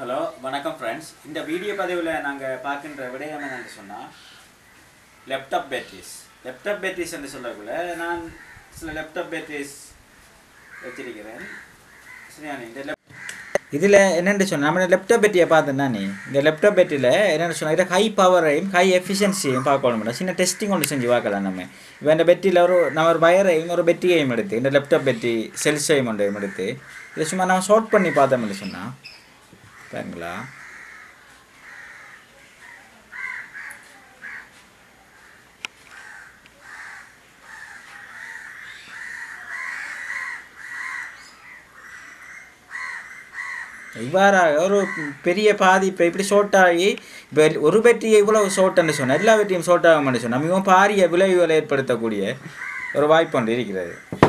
hello வணக்கம் friends இந்த video பதிவில் நாங்கள் பார்க்கின்ற விடயம் என்னன்னு சொன்னால் லேப்டாப் பேட்டரிஸ் லேப்டாப் பேட்டரிஸ் என்று சொல்லக்குள்ள நான் சில லேப்டாப் பேட்டரிஸ் வச்சிருக்கிறேன் சரியான இந்த லேப் இதில் என்னென்னு சொன்னால் நம்ம லேப்டாப் பேட்டரியை பார்த்தேன்னா நீ இந்த லேப்டாப் பேட்டரியில் என்னென்னு சொன்னால் இதில் ஹை பவரையும் ஹை எஃபிஷியன்சியையும் பார்க்கணும் சின்ன டெஸ்டிங் ஒன்று செஞ்சு பார்க்கலாம் நம்ம இப்போ இந்த பேட்டரியில் ஒரு நம்ம ஒரு வயரையும் ஒரு பேட்டரியையும் எடுத்து இந்த லேப்டாப் பேட்டரி செல்ஸையும் ஒன்றையும் எடுத்து இதை சும்மா நம்ம ஷார்ட் பண்ணி பார்த்தோம்னு சொன்னால் பாருங்களா இவ்வாறாக ஒரு பெரிய பாதிப்பை இப்படி ஷார்ட் ஆகி இப்போ ஒரு பேட்டரியை இவ்வளவு ஷார்ட்னு சொன்னால் எல்லா பேட்டரியும் ஷார்ட் ஆக மாட்டேன் சொன்னால் மிகவும் பாரிய விளைவுகளை ஏற்படுத்தக்கூடிய ஒரு வாய்ப்பு ஒன்று இருக்கிறது